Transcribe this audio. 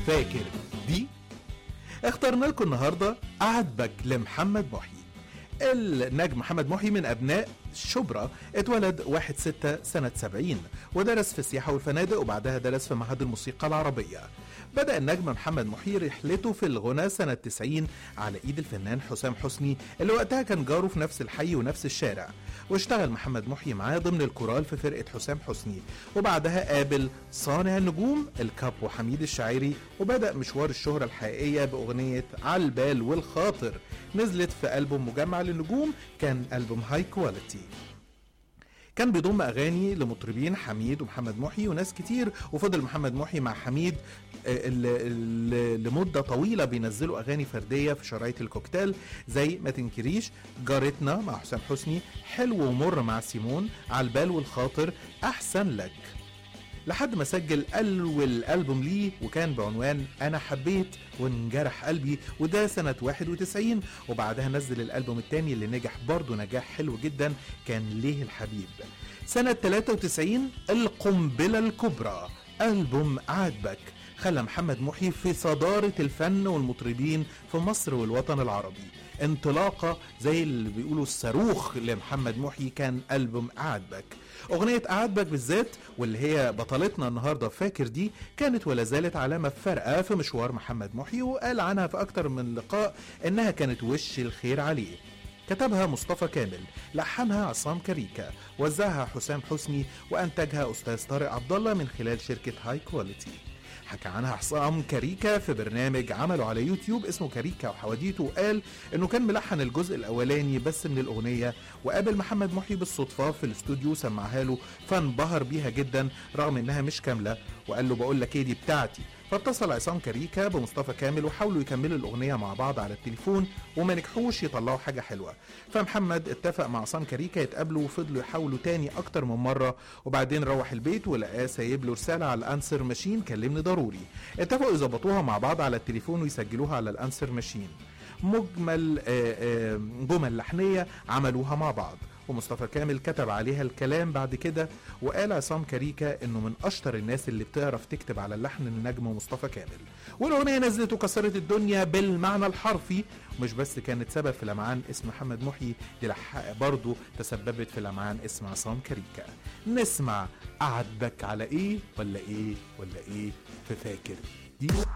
فاكر دي اخترنا لكم النهارده عاتبك لمحمد محي النجم محمد محي من ابناء شبرا اتولد 1 6 سنة 70 ودرس في السياحة والفنادق وبعدها درس في معهد الموسيقى العربية بدأ النجم محمد محي رحلته في الغنى سنة 90 على ايد الفنان حسام حسني اللي وقتها كان جاره في نفس الحي ونفس الشارع واشتغل محمد محي معاه ضمن الكورال في فرقة حسام حسني وبعدها قابل صانع النجوم الكابو حميد الشاعري وبدأ مشوار الشهرة الحقيقية بأغنية على البال والخاطر نزلت في ألبوم مجمع للنجوم كان ألبوم هاي كواليتي كان بيضم اغاني لمطربين حميد ومحمد محي وناس كتير وفضل محمد محي مع حميد آه، ال- ال- لمده طويله بينزلوا اغاني فرديه في شرايط الكوكتيل زي ما تنكريش جارتنا مع حسام حسني حلو ومر مع سيمون على البال والخاطر احسن لك لحد ما سجل أول ألبوم ليه وكان بعنوان أنا حبيت وانجرح قلبي وده سنة 91 وبعدها نزل الألبوم التاني اللي نجح برضه نجاح حلو جدا كان ليه الحبيب سنة 93 القنبلة الكبرى ألبوم عاتبك خلى محمد محي في صدارة الفن والمطربين في مصر والوطن العربي انطلاقة زي اللي بيقولوا الصاروخ لمحمد محي كان ألبوم عاتبك أغنية عاتبك بالذات واللي هي بطلتنا النهاردة فاكر دي كانت ولا زالت علامة فارقة في مشوار محمد محي وقال عنها في أكتر من لقاء إنها كانت وش الخير عليه كتبها مصطفى كامل لحنها عصام كريكا وزعها حسام حسني وأنتجها أستاذ طارق عبد الله من خلال شركة هاي كواليتي حكى عنها حسام كاريكا في برنامج عمله على يوتيوب اسمه كاريكا وحواديته وقال انه كان ملحن الجزء الاولاني بس من الاغنيه وقابل محمد محي بالصدفه في الاستوديو سمعها له فانبهر بيها جدا رغم انها مش كامله وقال له بقول لك ايه دي بتاعتي فاتصل عصام كاريكا بمصطفى كامل وحاولوا يكملوا الاغنيه مع بعض على التليفون وما نجحوش يطلعوا حاجه حلوه فمحمد اتفق مع عصام كاريكا يتقابلوا وفضلوا يحاولوا تاني اكتر من مره وبعدين روح البيت ولقاه سايب له رساله على الانسر ماشين كلمني ضروري اتفقوا يظبطوها مع بعض على التليفون ويسجلوها على الانسر ماشين مجمل آه، آه، جمل لحنيه عملوها مع بعض ومصطفى كامل كتب عليها الكلام بعد كده وقال عصام كاريكا انه من اشطر الناس اللي بتعرف تكتب على اللحن النجم مصطفى كامل والاغنيه نزلت وكسرت الدنيا بالمعنى الحرفي مش بس كانت سبب في لمعان اسم محمد محي دي لح- برضه تسببت في لمعان اسم عصام كاريكا نسمع قعدك على ايه ولا ايه ولا ايه في فاكر دي